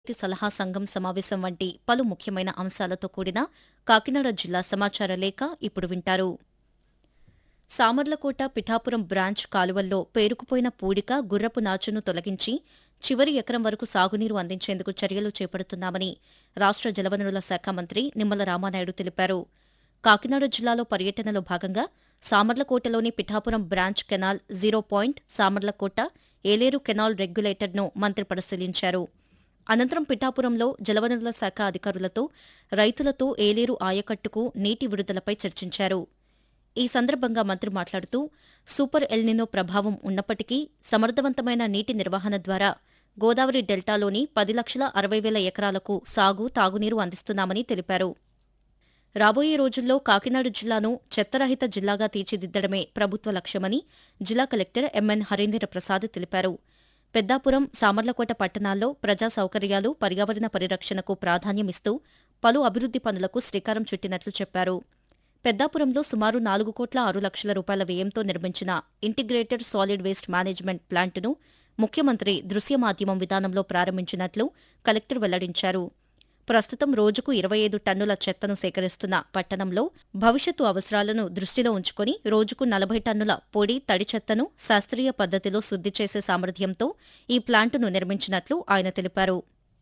నీతి సలహా సంఘం సమావేశం వంటి పలు ముఖ్యమైన అంశాలతో కూడిన కాకినాడ జిల్లా సమాచార లేఖ ఇప్పుడు వింటారు సామర్లకోట పిఠాపురం బ్రాంచ్ కాలువల్లో పేరుకుపోయిన పూడిక గుర్రపు నాచును తొలగించి చివరి ఎకరం వరకు సాగునీరు అందించేందుకు చర్యలు చేపడుతున్నామని రాష్ట్ర జలవనరుల శాఖ మంత్రి నిమ్మల రామానాయుడు తెలిపారు కాకినాడ జిల్లాలో పర్యటనలో భాగంగా సామర్లకోటలోని Pithapuram branch canal zero point Samarlakota Yeleru canal రెగ్యులేటర్ను మంత్రి పరిశీలించారు అనంతరం పిఠాపురంలో జలవనరుల శాఖ అధికారులతో రైతులతో ఏలేరు ఆయకట్టుకు నీటి విడుదలపై చర్చించారు ఈ సందర్భంగా మంత్రి మాట్లాడుతూ సూపర్ ఎల్నినో ప్రభావం ఉన్నప్పటికీ సమర్థవంతమైన నీటి నిర్వహణ ద్వారా గోదావరి డెల్టాలోని పది లక్షల అరవై వేల ఎకరాలకు సాగు తాగునీరు అందిస్తున్నామని తెలిపారు రాబోయే రోజుల్లో కాకినాడ జిల్లాను చెత్తరహిత జిల్లాగా తీర్చిదిద్దడమే ప్రభుత్వ లక్ష్యమని జిల్లా కలెక్టర్ ఎంఎన్ హరీంద్ర ప్రసాద్ తెలిపారు పెద్దాపురం సామర్లకోట పట్టణాల్లో ప్రజా సౌకర్యాలు పర్యావరణ పరిరక్షణకు ప్రాధాన్యమిస్తూ పలు అభివృద్ది పనులకు శ్రీకారం చుట్టినట్లు చెప్పారు పెద్దాపురంలో సుమారు నాలుగు కోట్ల ఆరు లక్షల రూపాయల వ్యయంతో నిర్మించిన ఇంటిగ్రేటెడ్ సాలిడ్ వేస్ట్ మేనేజ్మెంట్ ప్లాంటును ముఖ్యమంత్రి దృశ్య మాధ్యమం విధానంలో ప్రారంభించినట్లు కలెక్టర్ వెల్లడించారు ప్రస్తుతం రోజుకు ఇరవై ఐదు టన్నుల చెత్తను సేకరిస్తున్న పట్టణంలో భవిష్యత్తు అవసరాలను దృష్టిలో ఉంచుకుని రోజుకు నలభై టన్నుల పొడి తడి చెత్తను శాస్త్రీయ పద్ధతిలో శుద్ది చేసే సామర్థ్యంతో ఈ ప్లాంటును నిర్మించినట్లు ఆయన తెలిపారు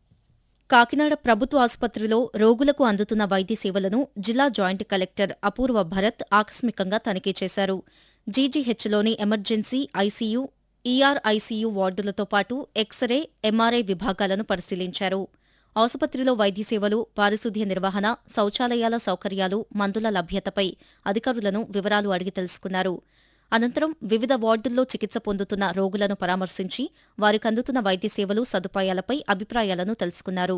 కాకినాడ ప్రభుత్వ ఆసుపత్రిలో రోగులకు అందుతున్న వైద్య సేవలను జిల్లా జాయింట్ కలెక్టర్ అపూర్వ భరత్ ఆకస్మికంగా తనిఖీ చేశారు జీజీహెచ్లోని ఎమర్జెన్సీ ఐసీయూ ఈఆర్ఐసీయూ వార్డులతో పాటు ఎక్స్రే ఎంఆర్ఐ విభాగాలను పరిశీలించారు ఆసుపత్రిలో వైద్య సేవలు పారిశుద్ధ్య నిర్వహణ శౌచాలయాల సౌకర్యాలు మందుల లభ్యతపై అధికారులను వివరాలు అడిగి తెలుసుకున్నారు అనంతరం వివిధ వార్డుల్లో చికిత్స పొందుతున్న రోగులను పరామర్శించి వారికి అందుతున్న వైద్య సేవలు సదుపాయాలపై అభిప్రాయాలను తెలుసుకున్నారు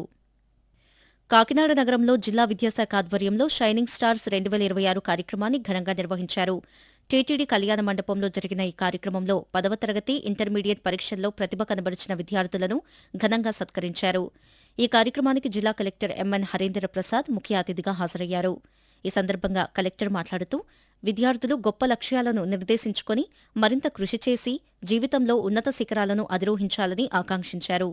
కాకినాడ నగరంలో జిల్లా విద్యాశాఖ ఆధ్వర్యంలో షైనింగ్ స్టార్స్ రెండు వేల ఇరవై ఆరు కార్యక్రమాన్ని ఘనంగా నిర్వహించారు టీటీడీ కళ్యాణ మండపంలో జరిగిన ఈ కార్యక్రమంలో పదవ తరగతి ఇంటర్మీడియట్ పరీక్షల్లో ప్రతిభ కనబరిచిన విద్యార్థులను ఘనంగా సత్కరించారు ఈ కార్యక్రమానికి జిల్లా కలెక్టర్ ఎంఎన్ హరీంద్ర ప్రసాద్ ముఖ్య అతిథిగా హాజరయ్యారు ఈ సందర్భంగా కలెక్టర్ మాట్లాడుతూ విద్యార్థులు గొప్ప లక్ష్యాలను నిర్దేశించుకుని మరింత కృషి చేసి జీవితంలో ఉన్నత శిఖరాలను అధిరోహించాలని ఆకాంక్షించారు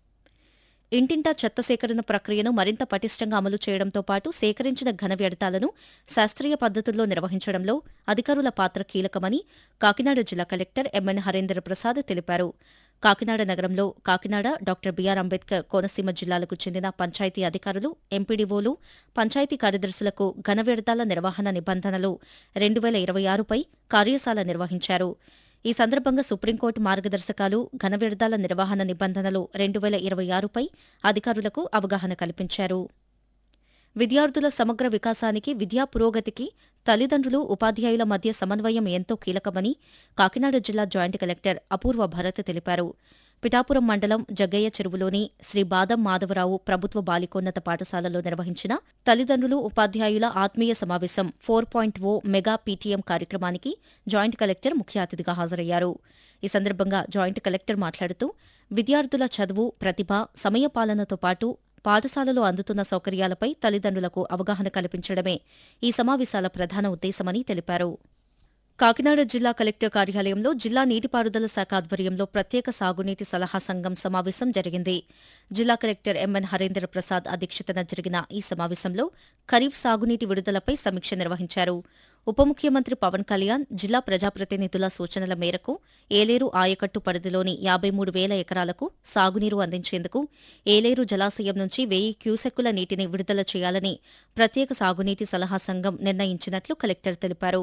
ఇంటింటా చెత్త సేకరణ ప్రక్రియను మరింత పటిష్టంగా అమలు చేయడంతో పాటు సేకరించిన ఘన వ్యర్థాలను శాస్త్రీయ పద్ధతుల్లో నిర్వహించడంలో అధికారుల పాత్ర కీలకమని కాకినాడ జిల్లా కలెక్టర్ ఎంఎన్ హరేంద్ర ప్రసాద్ తెలిపారు కాకినాడ నగరంలో కాకినాడ డాక్టర్ బీఆర్ అంబేద్కర్ కోనసీమ జిల్లాలకు చెందిన పంచాయతీ అధికారులు ఎంపీడీఓలు పంచాయతీ కార్యదర్శులకు ఘన వ్యర్థాల నిర్వహణ నిబంధనలు రెండు వేల ఇరవై ఆరుపై కార్యశాల నిర్వహించారు ఈ సందర్భంగా సుప్రీంకోర్టు మార్గదర్శకాలు ఘన వ్యర్థాల నిర్వహణ నిబంధనలు రెండు వేల ఇరవై ఆరుపై అధికారులకు అవగాహన కల్పించారు విద్యార్థుల సమగ్ర వికాసానికి విద్యా పురోగతికి తల్లిదండ్రులు ఉపాధ్యాయుల మధ్య సమన్వయం ఎంతో కీలకమని కాకినాడ జిల్లా జాయింట్ కలెక్టర్ అపూర్వ భరత్ తెలిపారు పిఠాపురం మండలం జగ్గయ్య చెరువులోని శ్రీ బాదం మాధవరావు ప్రభుత్వ బాలికోన్నత పాఠశాలలో నిర్వహించిన తల్లిదండ్రులు ఉపాధ్యాయుల ఆత్మీయ సమావేశం four point O mega PTM కార్యక్రమానికి జాయింట్ కలెక్టర్ ముఖ్య అతిథిగా హాజరయ్యారు ఈ సందర్భంగా జాయింట్ కలెక్టర్ మాట్లాడుతూ విద్యార్థుల చదువు ప్రతిభ సమయపాలనతో పాటు పాఠశాలలో అందుతున్న సౌకర్యాలపై తల్లిదండ్రులకు అవగాహన కల్పించడమే ఈ సమావేశాల ప్రధాన ఉద్దేశమని తెలిపారు కాకినాడ జిల్లా కలెక్టర్ కార్యాలయంలో జిల్లా నీటిపారుదల శాఖ ఆధ్వర్యంలో ప్రత్యేక సాగునీటి సలహా సంఘం సమావేశం జరిగింది జిల్లా కలెక్టర్ ఎంఎన్ హరేంద్ర ప్రసాద్ అధ్యక్షతన జరిగిన ఈ సమావేశంలో ఖరీఫ్ సాగునీటి విడుదలపై సమీక్ష నిర్వహించారు ఉప ముఖ్యమంత్రి పవన్ కళ్యాణ్ జిల్లా ప్రజాప్రతినిధుల సూచనల మేరకు ఏలేరు ఆయకట్టు పరిధిలోని యాబై మూడు వేల ఎకరాలకు సాగునీరు అందించేందుకు ఏలేరు జలాశయం నుంచి వెయ్యి క్యూసెక్కుల నీటిని విడుదల చేయాలని ప్రత్యేక సాగునీటి సలహా సంఘం నిర్ణయించినట్లు కలెక్టర్ తెలిపారు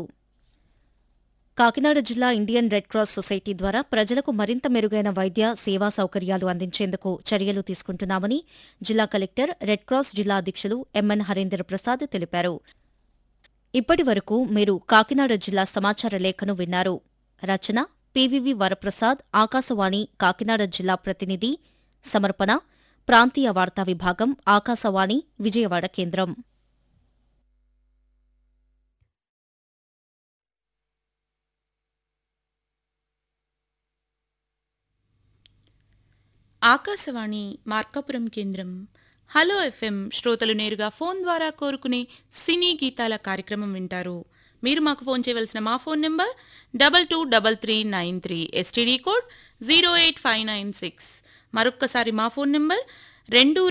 కాకినాడ జిల్లా ఇండియన్ రెడ్ క్రాస్ సొసైటీ ద్వారా ప్రజలకు మరింత మెరుగైన వైద్య సేవా సౌకర్యాలు అందించేందుకు చర్యలు తీసుకుంటున్నామని జిల్లా కలెక్టర్ రెడ్ క్రాస్ జిల్లా అధ్యక్షులు ఎంఎన్ హరేంద్ర ప్రసాద్ తెలిపారు ఇప్పటి వరకు మీరు కాకినాడ జిల్లా సమాచార లేఖను విన్నారు రచన పివివి వరప్రసాద్ ఆకాశవాణి కాకినాడ జిల్లా ప్రతినిధి సమర్పణ ప్రాంతీయ వార్తా విభాగం ఆకాశవాణి విజయవాడ కేంద్రం ఆకాశవాణి మార్కాపురం కేంద్రం హలో ఎఫ్ఎం శ్రోతలు నేరుగా ఫోన్ ద్వారా కోరుకునే సినీ గీతాల కార్యక్రమం వింటారు మీరు మాకు ఫోన్ చేయవలసిన మా phone number double two double three nine three STD code zero eight five nine six మరొక్కసారి మా ఫోన్ నెంబర్ రెండు